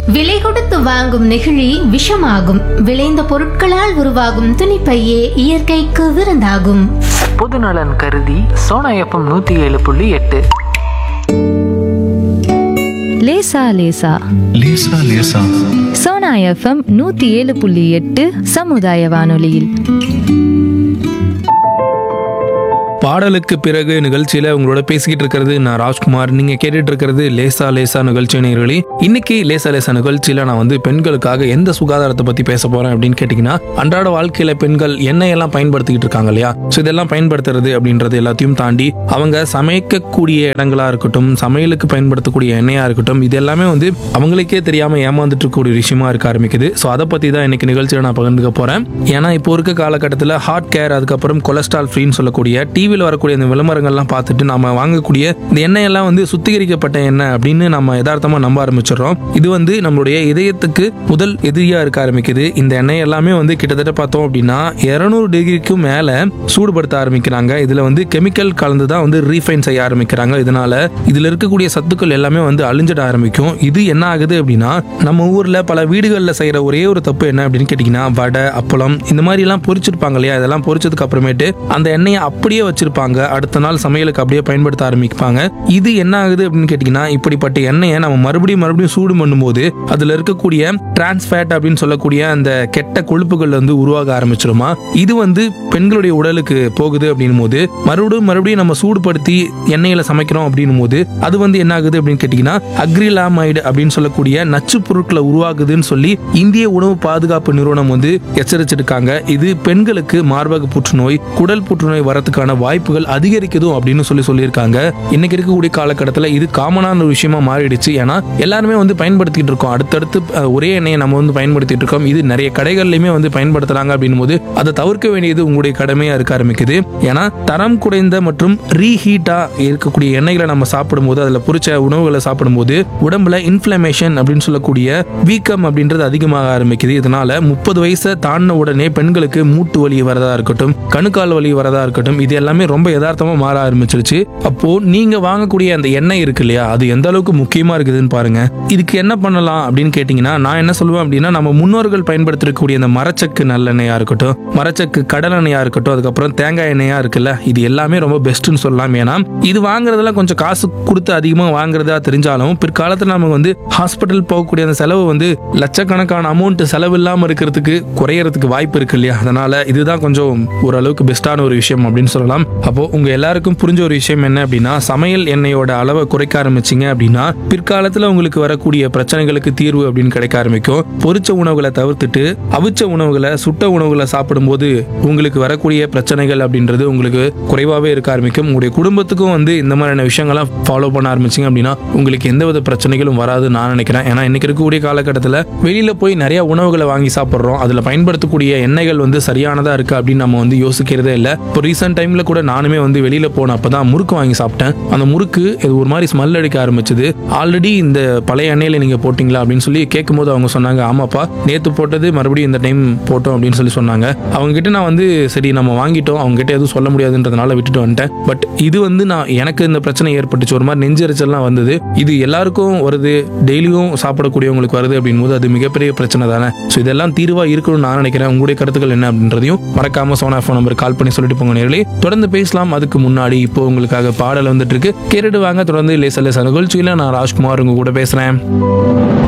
விலை கொடுத்து வாங்கும் நெகிழி விஷமாகும் விளைந்த பொருட்களால் உருவாகும் துணிப்பையே இயற்கைக்கு விருந்தாகும் பொதுநலன் கருதி சோனா எஃப்எம் நூற்றி ஏழு புள்ளி எட்டு லேசா லேசா லேசா லேசா சோனா எஃப்எம் நூத்தி ஏழு புள்ளி எட்டு சமுதாய வானொலியில் பாடலுக்கு பிறகு நிகழ்ச்சியில உங்களோட பேசிக்கிட்டு இருக்கிறது நான் ராஜ்குமார் நீங்க கேட்டுட்டு இருக்கிறது லேசா லேசா நிகழ்ச்சி நேயர்களே இன்னைக்கு லேசா லேசா நிகழ்ச்சியில நான் வந்து பெண்களுக்காக எந்த சுகாதாரத்தை பத்தி பேச போறேன் அப்படின்னு கேட்டீங்கன்னா அன்றாட வாழ்க்கையில பெண்கள் எண்ணெய் எல்லாம் பயன்படுத்திக்கிட்டு இருக்காங்க இல்லையா ஸோ இதெல்லாம் பயன்படுத்துறது அப்படின்றது எல்லாத்தையும் தாண்டி அவங்க சமைக்கக்கூடிய இடங்களா இருக்கட்டும் சமையலுக்கு பயன்படுத்தக்கூடிய எண்ணெயா இருக்கட்டும் இது எல்லாமே வந்து அவங்களுக்கே தெரியாம ஏமாந்துட்டு இருக்கக்கூடிய விஷயமா இருக்க ஆரம்பிக்குது ஸோ அதை பத்தி தான் இன்னைக்கு நிகழ்ச்சியில நான் பகிர்ந்துக்க போறேன் ஏன்னா இப்போ இருக்க காலகட்டத்தில் ஹார்ட் கேர் அதுக்கப்புறம் கொலஸ்ட்ரால் ஃப்ரீன்னு சொல்லக்கூடிய டிவியில் வரக்கூடிய இந்த விளம்பரங்கள்லாம் பார்த்துட்டு நாம வாங்கக்கூடிய இந்த எண்ணெய் எல்லாம் வந்து சுத்திகரிக்கப்பட்ட எண்ணெய் அப்படின்னு நம்ம யதார்த்தமா நம்ப ஆரம்பிச்சிடுறோம் இது வந்து நம்மளுடைய இதயத்துக்கு முதல் எதிரியா இருக்க ஆரம்பிக்குது இந்த எண்ணெய் எல்லாமே வந்து கிட்டத்தட்ட பார்த்தோம் அப்படின்னா இருநூறு டிகிரிக்கும் மேல சூடுபடுத்த ஆரம்பிக்கிறாங்க இதுல வந்து கெமிக்கல் கலந்து தான் வந்து ரீஃபைன் செய்ய ஆரம்பிக்கிறாங்க இதனால இதுல இருக்கக்கூடிய சத்துக்கள் எல்லாமே வந்து அழிஞ்சிட ஆரம்பிக்கும் இது என்ன ஆகுது அப்படின்னா நம்ம ஊர்ல பல வீடுகளில் செய்யற ஒரே ஒரு தப்பு என்ன அப்படின்னு கேட்டீங்கன்னா வடை அப்பளம் இந்த மாதிரி எல்லாம் பொரிச்சிருப்பாங்க இல்லையா இதெல்லாம் பொரிச்சதுக்கு அப்புறமேட்டு அந்த எண்ணெயை அப்படியே வச்சிருப்பாங்க அடுத்த நாள் சமையலுக்கு அப்படியே பயன்படுத்த ஆரம்பிப்பாங்க இது என்ன ஆகுது அப்படின்னு கேட்டீங்கன்னா இப்படிப்பட்ட எண்ணெயை நம்ம மறுபடியும் மறுபடியும் சூடு பண்ணும்போது அதுல இருக்கக்கூடிய டிரான்ஸ்ஃபேட் அப்படின்னு சொல்லக்கூடிய அந்த கெட்ட கொழுப்புகள் வந்து உருவாக ஆரம்பிச்சிருமா இது வந்து பெண்களுடைய உடலுக்கு போகுது அப்படின்னும் போது மறுபடியும் மறுபடியும் நம்ம சூடுபடுத்தி எண்ணெயில சமைக்கிறோம் அப்படின்னும் போது அது வந்து என்ன ஆகுது அப்படின்னு கேட்டீங்கன்னா அக்ரிலாமைடு அப்படின்னு சொல்லக்கூடிய நச்சு பொருட்களை உருவாகுதுன்னு சொல்லி இந்திய உணவு பாதுகாப்பு நிறுவனம் வந்து எச்சரிச்சிருக்காங்க இது பெண்களுக்கு மார்பக புற்றுநோய் குடல் புற்றுநோய் வரதுக்கான வாய்ப்புகள் அதிகரிக்குதும் அப்படின்னு சொல்லி சொல்லியிருக்காங்க இன்னைக்கு இருக்கக்கூடிய காலகட்டத்தில் இது காமனான ஒரு விஷயமா மாறிடுச்சு ஏன்னா எல்லாருமே வந்து பயன்படுத்திட்டு இருக்கோம் அடுத்தடுத்து அஹ், ஒரே எண்ணெயை நம்ம வந்து பயன்படுத்திட்டு இருக்கோம் இது நிறைய கடைகள்லையுமே வந்து பயன்படுத்துறாங்க அப்படின்னும் போது அதை தவிர்க்க வேண்டியது உங்களுடைய கடமையா இருக்க ஆரம்பிக்குது ஏன்னா தரம் குறைந்த மற்றும் ரீஹீட்டா இருக்கக்கூடிய எண்ணெய்களை நம்ம சாப்பிடும்போது அதுல பொரிச்ச உணவுகளை சாப்பிடும்போது உடம்புல இன்ஃபிளமேஷன் அப்படின்னு சொல்லக்கூடிய வீக்கம் அப்படின்றது அதிகமாக ஆரம்பிக்குது இதனால முப்பது வயசை தாண்டின உடனே பெண்களுக்கு மூட்டு வலி வரதா இருக்கட்டும் கணுக்கால் வலி வரதா இருக்கட்டும் இது எல்லாமே ரொம்ப யதார்த்தமா மாற ஆரம்பிச்சிருச்சு அப்போ நீங்க வாங்கக்கூடிய அந்த எண்ணெய் இருக்கு இல்லையா அது எந்த அளவுக்கு முக்கியமா இருக்குதுன்னு பாருங்க இதுக்கு என்ன பண்ணலாம் அப்படின்னு கேட்டீங்கன்னா நான் என்ன சொல்லுவேன் அப்படின்னா நம்ம முன்னோர்கள் பயன்படுத்திருக்கக்கூடிய அந்த மரச்சக்கு நல்லெண்ணெயா இருக்கட்டும் மரச்சக்கு கடலெண்ணெயா இருக்கட்டும் அதுக்கப்புறம் தேங்காய் எண்ணெயா இருக்குல்ல இது எல்லாமே ரொம்ப பெஸ்ட்னு சொல்லலாம் ஏன்னா இது வாங்குறதுல கொஞ்சம் காசு கொடுத்து அதிகமாக வாங்குறதா தெரிஞ்சாலும் பிற்காலத்தில் நம்ம வந்து ஹாஸ்பிட்டல் போகக்கூடிய அந்த செலவு வந்து லட்சக்கணக்கான அமௌண்ட் செலவு இல்லாமல் இருக்கிறதுக்கு குறையறதுக்கு வாய்ப்பு இருக்கு இல்லையா அதனால இதுதான் கொஞ்சம் ஓரளவுக்கு பெஸ்ட்டான ஒரு விஷயம் அப்படின்னு சொல்லலாம் அப்போ உங்க எல்லாருக்கும் புரிஞ்ச ஒரு விஷயம் என்ன அப்படின்னா சமையல் எண்ணெயோட அளவை குறைக்க ஆரம்பிச்சிங்க அப்படின்னா பிற்காலத்தில் உங்களுக்கு வரக்கூடிய பிரச்சனைகளுக்கு தீர்வு அப்படின்னு கிடைக்க ஆரம்பிக்கும் பொரிச்ச உணவுகளை தவிர்த்துட்டு அவிச்ச உணவுகளை சுட்ட உணவுகளை சாப்பிடும்போது உங்களுக்கு வரக்கூடிய பிரச்சனைகள் அப்படின்றது உங்களுக்கு குறைவாகவே இருக்க ஆரம்பிக்கும் உங்களுடைய குடும்பத்துக்கும் வந்து இந்த மாதிரியான விஷயங்கள்லாம் ஃபாலோ பண்ண ஆரம்பிச்சிங்க அப்படின்னா உங்களுக்கு எந்தவித பிரச்சனைகளும் வராதுன்னு நான் நினைக்கிறேன் ஏன்னா இன்னைக்கு இருக்கக்கூடிய காலகட்டத்தில் வெளியில போய் நிறைய உணவுகளை வாங்கி சாப்பிட்றோம் அதில் பயன்படுத்தக்கூடிய எண்ணெய்கள் வந்து சரியானதா இருக்கு அப்படின்னு நம்ம வந்து யோசிக்கிறதே இல்லை இப்போ ரீசெண்ட் டைம்ல கூட நானுமே வந்து வெளியில போன அப்பதான் முறுக்கு வாங்கி சாப்பிட்டேன் அந்த முறுக்கு இது ஒரு மாதிரி ஸ்மெல் அடிக்க ஆரம்பிச்சது ஆல்ரெடி இந்த பழைய எண்ணெயில நீங்க போட்டிங்களா அப்படின்னு சொல்லி கேட்கும்போது அவங்க சொன்னாங்க ஆமாப்பா நேத்து போட்டது மறுபடியும் இந்த டைம் போட்டோம் அப்படின்னு சொல்லி சொன்னாங்க அவங்க கிட்ட நான் வந்து சரி நம்ம வாங்கிட்டோம் அவங்க கிட்ட எதுவும் சொல்ல முடியாதுன்றதுனால விட்டுட்டு வந்துட்டேன் பட் இது வந்து நான் எனக்கு இந்த பிரச்சனை ஏற்பட்டுச்சு ஒரு மாதிரி நெஞ்செரிச்சல்லாம் வந்தது இது எல்லாருக்கும் வருது டெய்லியும் சாப்பிடக்கூடியவங்களுக்கு வருது அப்படின் போது அது மிகப்பெரிய பிரச்சனை தானே ஸோ இதெல்லாம் தீர்வா இருக்கணும்னு நான் நினைக்கிறேன் உங்களுடைய கருத்துக்கள் என்ன அப்படின்றதையும் மறக்காம சோனா ஃபோன் நம்பர் கால் பண்ணி சொல்லிட்டு போங்க நேர்களே தொடர்ந்து பேசலாம் அதுக்கு முன்னாடி இப்போ உங்களுக்காக பாடல் வந்துட்டு இருக்கு கேட்டுட்டு வாங்க தொடர்ந்து லேச லேச நிகழ்ச்சியில நான் ராஜ்குமார் உங்க கூட பேசுறேன்